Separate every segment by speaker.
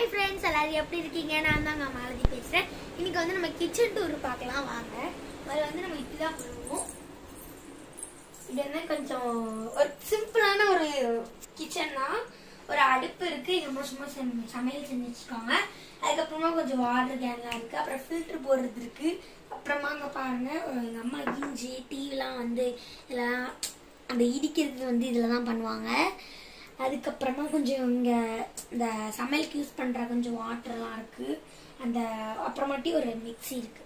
Speaker 1: friends எல்லாரும் எப்படி இருக்கீங்க நான் தாங்க மாலதி பேசுறேன் இன்னைக்கு வந்து நம்ம கிச்சன் டூர் பார்க்கலாம் வாங்க அதில் வந்து நம்ம இப்படிதான் பண்ணுவோம் இது என்ன கொஞ்சம் ஒரு சிம்பிளான ஒரு கிச்சன் தான் ஒரு அடுப்பு இருக்கு இங்க சும்மா சும்மா செம்- சமையல் செஞ்சு வச்சுருக்காங்க அதுக்கப்புறமா கொஞ்சம் வாட்டர் கேன்லாம் இருக்கு அப்புறம் ஃபில்டர் போடுறது இருக்கு அப்புறமா அங்க பாருங்க எங்க அம்மா இஞ்சி டீலாம் வந்து இதெல்லாம் அந்த இடிக்கிறது வந்து இதில் தான் பண்ணுவாங்க அதுக்கப்புறமா கொஞ்சம் இங்க இந்த சமையலுக்கு யூஸ் பண்ற கொஞ்சம் வாட்டர்லாம் இருக்கு அந்த அப்புறமாட்டி ஒரு மிக்ஸி இருக்கு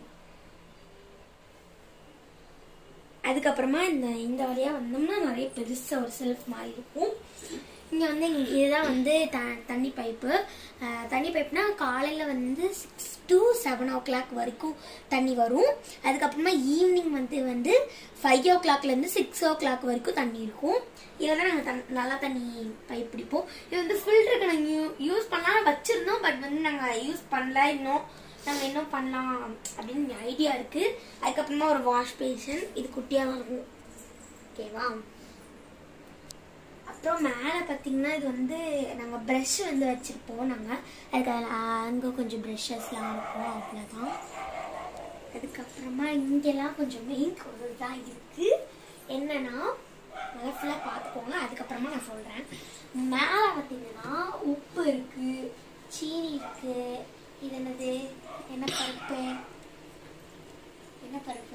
Speaker 1: அதுக்கப்புறமா இந்த இந்த வழியா வந்தோம்னா நிறைய பெருசா ஒரு செல்ஃப் மாதிரி இருக்கும் இங்க வந்து இங்க- இதுதான் வந்து த தண்ணி பைப்பு அஹ், தண்ணி பைப்னா காலையில வந்து six to seven o'clock வரைக்கும் தண்ணி வரும் அதுக்கப்புறமா ஈவினிங் வந்து வந்து ஃபைவ் ஓ கிளாக்ல இருந்து சிக்ஸ் ஓ கிளாக் வரைக்கும் தண்ணி இருக்கும் இதில் தான் நாங்கள் தண் நல்லா தண்ணி பைப் பிடிப்போம் இது வந்து ஃபில்டருக்கு நாங்கள் யூஸ் பண்ணலாம் வச்சிருந்தோம் பட் வந்து நாங்கள் யூஸ் பண்ணல இன்னும் நாங்கள் இன்னும் பண்ணலாம் அப்படின்னு ஐடியா இருக்கு அதுக்கப்புறமா ஒரு வாஷ் பேஷன் இது குட்டியாக தான் இருக்கும் ஓகேவா அப்புறம் மேலே பார்த்தீங்கன்னா இது வந்து நாங்கள் ப்ரஷ் வந்து வச்சுருப்போம் நாங்கள் அதுக்கு அதில் அங்கே கொஞ்சம் ப்ரஷஸ்லாம் இருக்கும் அவ்வளோதான் அதுக்கப்புறமா இங்கெல்லாம் கொஞ்சம் மெயின் ஒரு தான் இருக்குது என்னன்னா நல்லா ஃபுல்லாக பார்த்துக்கோங்க அதுக்கப்புறமா நான் சொல்கிறேன் மேலே பார்த்தீங்கன்னா உப்பு இருக்குது சீனி இருக்குது இது என்னது என்ன பருப்பு என்ன பருப்பு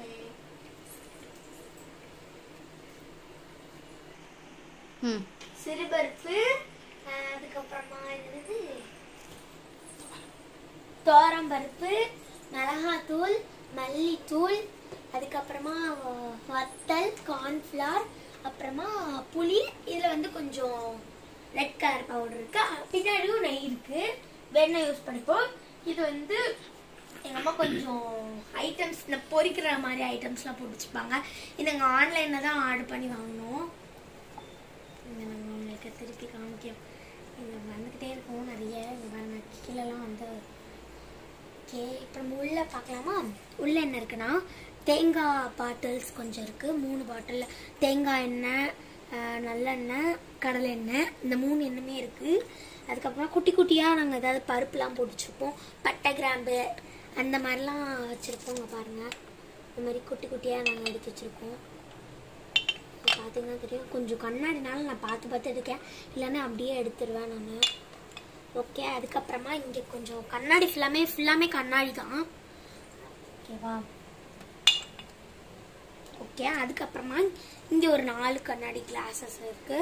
Speaker 2: ம்
Speaker 1: சிறுபருப்பு அஹ் அதுக்கப்புறமா என்னது தோரம்பருப்பு மிளகாத்தூள் மல்லித்தூள் அதுக்கப்புறமா வ- வத்தல் கார்ன்ஃப்ளவர் அப்புறமா புளி இதில் வந்து கொஞ்சம் ரெட் கலர் பவுடர் இருக்கு அஹ் பின்னாடியும் நெய் இருக்கு வெண்ணெய் யூஸ் பண்ணிப்போம் இது வந்து எங்கள் அம்மா கொஞ்சம் ஐட்டம்ஸ் இந்த பொரிக்கிற மாதிரி ஐட்டம்ஸ்லாம் போட்டு வச்சுப்பாங்க இது நாங்கள் ஆன்லைனில் தான் ஆர்டர் பண்ணி வாங்கினோம் இங்க நம்ம உங்களுக்கு திருப்பி காமிக்கிறோம் இங்க வந்துக்கிட்டே இருக்கும் நிறைய இங்க பாருங்க கீழெல்லாம் வந்து ஓகே இப்போ நம்ம உள்ள பார்க்கலாமா உள்ள என்ன இருக்குன்னா தேங்காய் பாட்டில்ஸ் கொஞ்சம் இருக்கு மூணு பாட்டில் தேங்காய் எண்ணெய் ஆஹ், நல்லெண்ணெய் கடலை எண்ணெய் இந்த மூணு எண்ணெயுமே இருக்கு அதுக்கப்புறமா குட்டி குட்டியாக நாங்கள் ஏதாவது பருப்புலாம் போட்டு வச்சுருப்போம் பட்டை கிராம்பு அந்த மாதிரிலாம் வச்சுருப்போம் இங்க பாருங்க இந்த மாதிரி குட்டி குட்டியாக நாங்கள் எடுத்து வச்சுருக்கோம் இப்போ பார்த்தீங்கன்னா தெரியும் கொஞ்சம் கண்ணாடினால நான் பார்த்து பார்த்து எடுக்கேன் இல்லைன்னா அப்படியே எடுத்துருவேன் நான் ஓகே அதுக்கப்புறமா இங்கே கொஞ்சம் கண்ணாடி ஃபுல்லாமே ஃபுல்லாமே கண்ணாடி தான் ஓகேவா ஓகே அதுக்கப்புறமா இங்கே ஒரு நாலு கண்ணாடி கிளாஸஸ் இருக்கு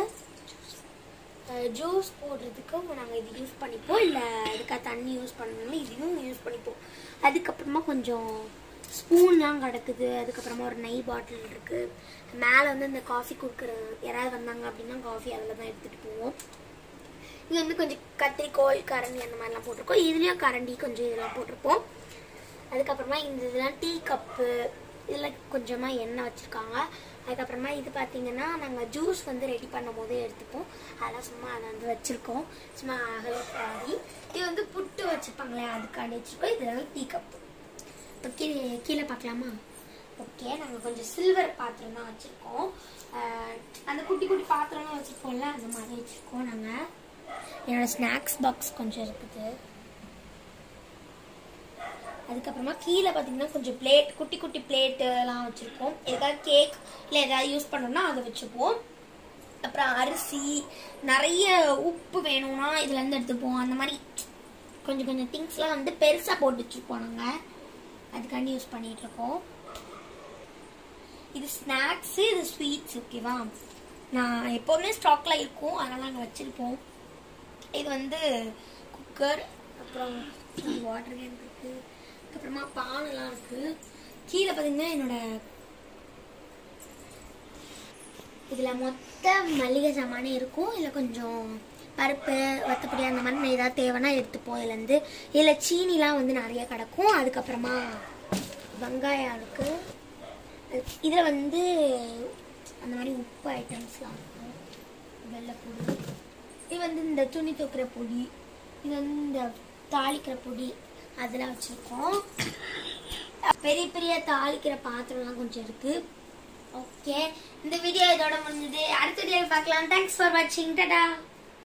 Speaker 1: ஜூஸ் போடுறதுக்கு நாங்கள் இது யூஸ் பண்ணிப்போம் இல்லை இதுக்காக தண்ணி யூஸ் பண்ணணும் இதையும் யூஸ் பண்ணிப்போம் அதுக்கப்புறமா கொஞ்சம் ஸ்பூன்லாம் கிடக்குது அதுக்கப்புறமா ஒரு நெய் பாட்டில் இருக்கு மேலே வந்து இந்த காஃபி கொடுக்குற யாராவது வந்தாங்க அப்படின்னா காஃபி அதில் தான் எடுத்துகிட்டு போவோம் இங்கே வந்து கொஞ்சம் கத்திரிக்கோல் கரண்டி அந்த மாதிரிலாம் போட்டிருக்கோம் இதுலேயும் கரண்டி கொஞ்சம் இதெல்லாம் போட்டிருப்போம் அதுக்கப்புறமா இந்த இதெல்லாம் டீ கப்பு இதில் கொஞ்சமாக எண்ணெய் வச்சுருக்காங்க அதுக்கப்புறமா இது பார்த்தீங்கன்னா நாங்கள் ஜூஸ் வந்து ரெடி பண்ணும் போதே எடுத்துப்போம் அதெல்லாம் சும்மா அதை வந்து வச்சுருக்கோம் சும்மா அகலக்காடி இது வந்து புட்டு வச்சுருப்பாங்களே அதுக்காண்டி வச்சுருக்கோம் இது வந்து டீ கப்பு இப்போ கீழே கீழே பார்க்கலாமா ஓகே நாங்கள் கொஞ்சம் சில்வர் பாத்திரம் தான் வச்சுருக்கோம் அந்த குட்டி குட்டி பாத்திரம்லாம் வச்சுருக்கோம்ல அந்த மாதிரி வச்சுருக்கோம் நாங்கள் என்னோட ஸ்நாக்ஸ் பாக்ஸ் கொஞ்சம் இருக்குது அதுக்கப்புறமா கீழே பார்த்தீங்கன்னா கொஞ்சம் பிளேட் குட்டி குட்டி பிளேட்டுலாம் வச்சுருக்கோம் ஏதாவது கேக் இல்லை ஏதாவது யூஸ் பண்ணோம்னா அதை வச்சுப்போம் அப்புறம் அரிசி நிறைய உப்பு வேணும்னா இதுலேருந்து எடுத்துப்போம் அந்த மாதிரி கொஞ்சம் கொஞ்சம் திங்ஸ்லாம் வந்து பெருசாக போட்டு வச்சுருப்போம் நாங்கள் அதுக்காண்டி யூஸ் பண்ணிட்டு இருக்கோம் இது ஸ்நாக்ஸு இது ஸ்வீட்ஸ் ஓகேவா நான் எப்போவுமே ஸ்டாக்ல இருக்கும் அதனால நாங்கள் வச்சுருப்போம் இது வந்து குக்கர் அப்புறம் வாட்டர் கேன் இருக்கு அதுக்கப்புறமா பானெல்லாம் இருக்கு கீழே பார்த்தீங்கன்னா என்னோட இதில் மொத்த மளிகை சாமானே இருக்கும் இதில் கொஞ்சம் பருப்பு வத்தப்பொடி அந்த மாதிரி ஏதாவது தேவைன்னா எடுத்துப்போம் இதுலேருந்து இதில் சீனிலாம் வந்து நிறைய கிடக்கும் அதுக்கப்புறமா வெங்காயம் இருக்கு இதில் வந்து அந்த மாதிரி உப்பு ஐட்டம்ஸ்லாம் இருக்கும் வெள்ளைப்பொடி இது வந்து இந்த துணி துவைக்கிற பொடி இது வந்து இந்த தாளிக்கிற பொடி அதெல்லாம் வச்சுருக்கோம் பெரிய பெரிய தாளிக்கிற பாத்திரம்லாம் கொஞ்சம் இருக்கு ஓகே இந்த வீடியோ இதோட முடிஞ்சது அடுத்த வீடியோ பார்க்கலாம் தேங்க்ஸ் ஃபார் வாட்சிங் டாடா